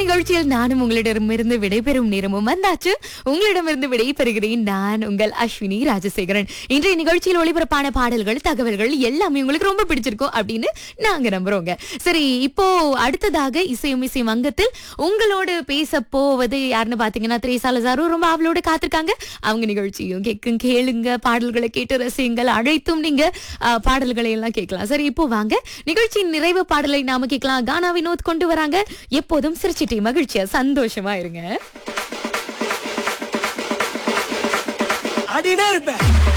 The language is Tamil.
நிகழ்ச்சியில் நானும் உங்களிடமிருந்து விடைபெறும் நேரமும் வந்தாச்சு உங்களிடமிருந்து விடைபெறுகிறேன் நான் உங்கள் அஸ்வினி ராஜசேகரன் இன்றைய நிகழ்ச்சியில் ஒளிபரப்பான பாடல்கள் தகவல்கள் எல்லாமே உங்களுக்கு ரொம்ப பிடிச்சிருக்கும் அப்படின்னு நாங்க நம்புறோங்க சரி இப்போ அடுத்ததாக இசையும் இசை மங்கத்தில் உங்களோடு பேச போவது யாருன்னு பாத்தீங்கன்னா திரேசால சாரும் ரொம்ப அவளோட காத்திருக்காங்க அவங்க நிகழ்ச்சியும் கேட்கும் கேளுங்க பாடல்களை கேட்டு ரசியுங்கள் அழைத்தும் நீங்க ஆ, பாடல்களை எல்லாம் கேட்கலாம் சரி இப்போ வாங்க நிகழ்ச்சியின் நிறைவு பாடலை நாம கேட்கலாம் கானா வினோத் கொண்டு வராங்க எப்போதும் சிரிச்சிட்டே மகிழ்ச்சியா சந்தோஷமா இருங்க ஆடினே இருப்பேன்